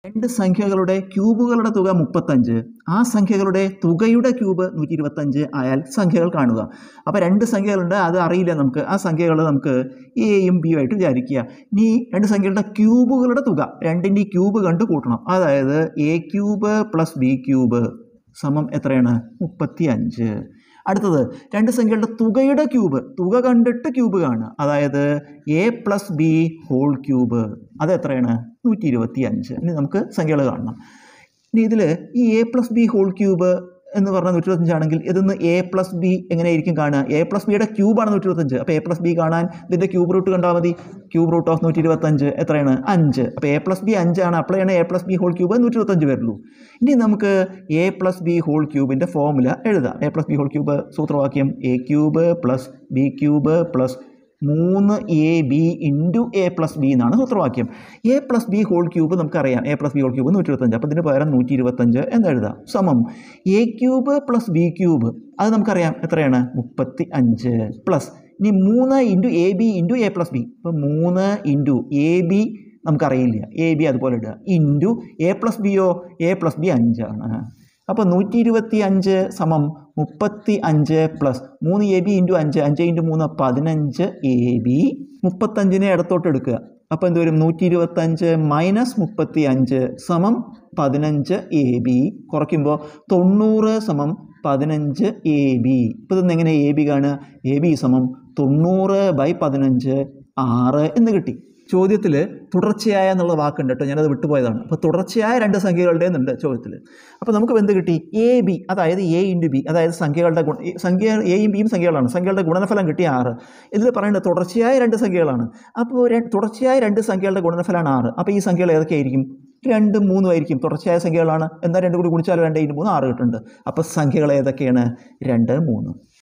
രണ്ട് സംഖ്യകളുടെ ക്യൂബുകളുടെ തുക മുപ്പത്തഞ്ച് ആ സംഖ്യകളുടെ തുകയുടെ ക്യൂബ് നൂറ്റി ഇരുപത്തഞ്ച് ആയാൽ സംഖ്യകൾ കാണുക അപ്പോൾ രണ്ട് സംഖ്യകളുണ്ട് അത് അറിയില്ല നമുക്ക് ആ സംഖ്യകൾ നമുക്ക് എയും ബിയും ആയിട്ട് വിചാരിക്കുക ഇനി രണ്ട് സംഖ്യകളുടെ ക്യൂബുകളുടെ തുക രണ്ടിൻ്റെ ക്യൂബ് കണ്ട് കൂട്ടണം അതായത് a cube plus b cube സമം എത്രയാണ് മുപ്പത്തി അഞ്ച് അടുത്തത് രണ്ട് സംഖ്യകളുടെ തുകയുടെ ക്യൂബ് തുക കണ്ടിട്ട് ക്യൂബ് കാണുക അതായത് a plus b whole cube അത് എത്രയാണ് നൂറ്റി ഇരുപത്തി അഞ്ച് ഇനി നമുക്ക് സംഖ്യകൾ കാണണം ഇനി ഇതിൽ ഈ a plus b whole cube എന്ന് പറഞ്ഞാൽ നൂറ്റി ഇരുപത്തഞ്ചാണെങ്കിൽ ഇതിന്ന് എ പ്ലസ് ബി എങ്ങനെയായിരിക്കും കാണുക എ പ്ലസ് ബിയുടെ ക്യൂബാണ് നൂറ്റി ഇരുപത്തഞ്ച് അപ്പോൾ എ പ്ലസ് ബി കാണാൻ ഇതിൻ്റെ ക്യൂബ് റൂട്ട് കണ്ടാൽ മതി ക്യൂബ് റൂട്ട് ഓഫ് നൂറ്റി ഇരുപത്തഞ്ച് എത്രയാണ് അഞ്ച് അപ്പോൾ എ പ്ലസ് ബി അഞ്ചാണ് അപ്പോഴാണ് a plus b whole cube നൂറ്റി ഇരുപത്തഞ്ച് വരുള്ളൂ ഇനി നമുക്ക് എ പ്ലസ് ബി ഹോൾ ക്യൂബിൻ്റെ ഫോമുല എഴുതാം a plus b whole cube സൂത്രവാക്യം a cube plus b cube plus മൂന്ന് a b into a plus b എന്നാണ് സൂത്രവാക്യം a plus b whole cube നമുക്കറിയാം a plus b whole cube നൂറ്റി ഇരുപത്തഞ്ച് അപ്പോൾ ഇതിന് പകരം നൂറ്റി ഇരുപത്തഞ്ച് എന്ന് എഴുതാം സമം a cube plus b cube അത് നമുക്കറിയാം എത്രയാണ് മുപ്പത്തി അഞ്ച് പ്ലസ് ഇനി മൂന്ന് into a b into a plus b ഇപ്പോൾ മൂന്ന് ഇൻറ്റു എ ബി നമുക്കറിയില്ല എ ബി അതുപോലെ ഇടുക ഇൻറ്റു എ പ്ലസ് ബിയോ എ പ്ലസ് ബി അഞ്ചാണ് അപ്പോൾ നൂറ്റി ഇരുപത്തി അഞ്ച് സമം മുപ്പത്തി അഞ്ച് പ്ലസ് മൂന്ന് എ ബി ഇൻറ്റു അഞ്ച് അഞ്ച് ഇൻറ്റു മൂന്ന് പതിനഞ്ച് എ ബി മുപ്പത്തഞ്ചിനെ ഇടത്തോട്ട് എടുക്കുക അപ്പോൾ എന്ത് വരും നൂറ്റി ഇരുപത്തഞ്ച് മൈനസ് മുപ്പത്തി അഞ്ച് സമം പതിനഞ്ച് എ ബി കുറയ്ക്കുമ്പോൾ തൊണ്ണൂറ് സമം പതിനഞ്ച് എ ബി ഇപ്പോൾ ഇതെന്ന് എങ്ങനെ എ ബി കാണുക എ ബി സമം തൊണ്ണൂറ് ബൈ പതിനഞ്ച് ആറ് എന്ന് കിട്ടി ചോദ്യത്തിൽ തുടർച്ചയായ എന്നുള്ള വാക്കുണ്ട് കേട്ടോ ഞാനത് വിട്ടുപോയതാണ് അപ്പോൾ തുടർച്ചയായ രണ്ട് സംഖ്യകളുടെ എന്നുണ്ട് ചോദ്യത്തിൽ അപ്പോൾ നമുക്ക് എന്ത് കിട്ടി എ ബി അതായത് എ ഇൻറ്റു ബി അതായത് സംഖ്യകളുടെ ഗുണ ഈ സംഖ്യ എയും ബിയും സംഖ്യകളാണ് സംഖ്യകളുടെ ഗുണനഫലം കിട്ടിയ ആറ് ഇതിൽ പറയുന്നത് തുടർച്ചയായ രണ്ട് സംഖ്യകളാണ് അപ്പോൾ ര- തുടർച്ചയായ രണ്ട് സംഖ്യകളുടെ ഗുണനഫലമാണ് ആറ് അപ്പോൾ ഈ സംഖ്യകൾ ഏതൊക്കെയായിരിക്കും രണ്ടും മൂന്നും ആയിരിക്കും തുടർച്ചയായ സംഖ്യകളാണ് എന്നാൽ രണ്ടും കൂടി ഗുണിച്ചാൽ രണ്ട് ഇൻറ്റു മൂന്ന് ആറ് കിട്ടുന്നുണ്ട് അപ്പോൾ സംഖ്യകൾ ഏതൊക്കെയാണ് രണ്ട് മൂന്ന്